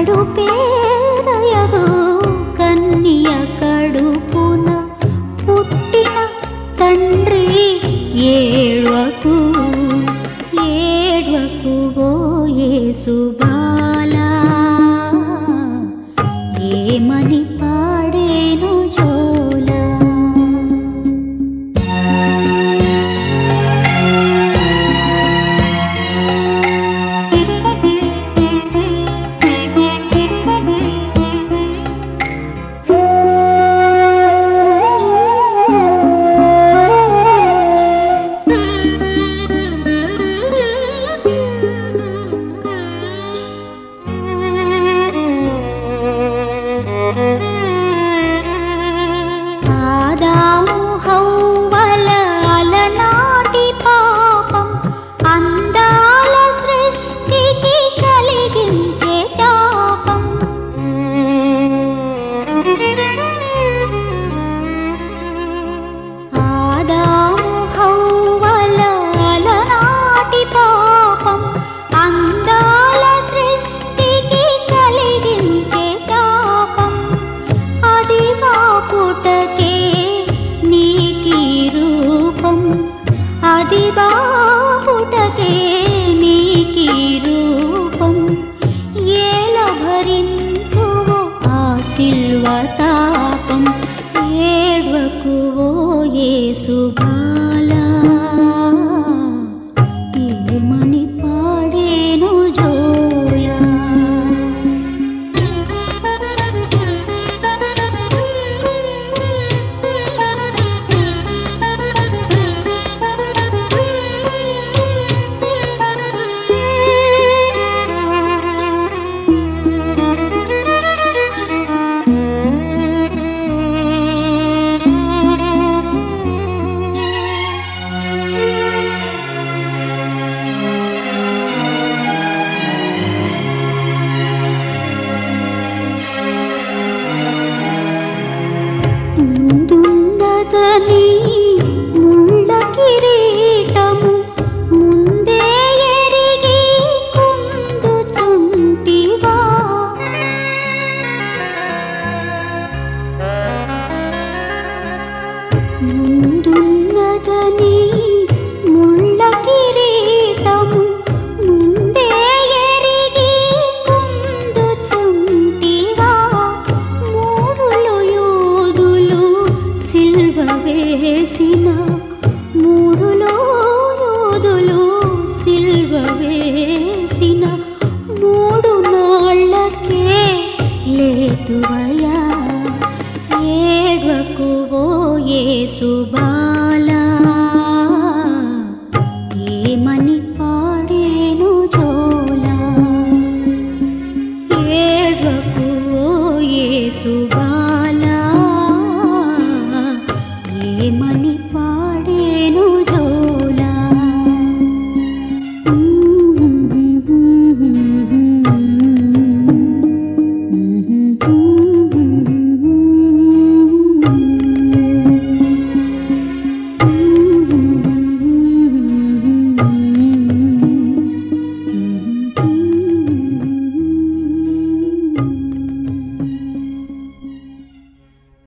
కడు పేదయగు కన్య కడుపున పుట్టిన తండ్రి ఏడ్వకు ఏడ్వకు ఓ యేసు బాలా ఏమని పాడేను జోలా ఆదాము హవ్వల అలనాటి పాపం అందాల సృష్టికి కలిగించే శాపం ఆదాము హవ్వల అలనాటి పాపం అందాల సృష్టికి కలిగించే శాపం అది బాపుటకే నీకి రూపం అది బాపుటకే నీకి రూపం ఏల భరింతువో ఆ సిల్వతాపం ఏడ్వకు ఓ యేసు బాలా ఏమని పాడేను జోలా ముందున్నదని ముళ్ళ కిరీటము ముందే ఎరిగి కుందుచుంటివా ముందున్నదని ముళ్ళ కిరీటము ముందే ఎరిగి కుందుచుంటివా మూడులు యూదులు సిల్వ వేసిన మూడులో యూదులు సిల్వ వేసిన మూడు నాళ్ళకే లేతువయా ఏడ్వకు ఓ యేసు బాలా ఏమని పాడేను జోలా ఏడ్వకు ఓ యేసు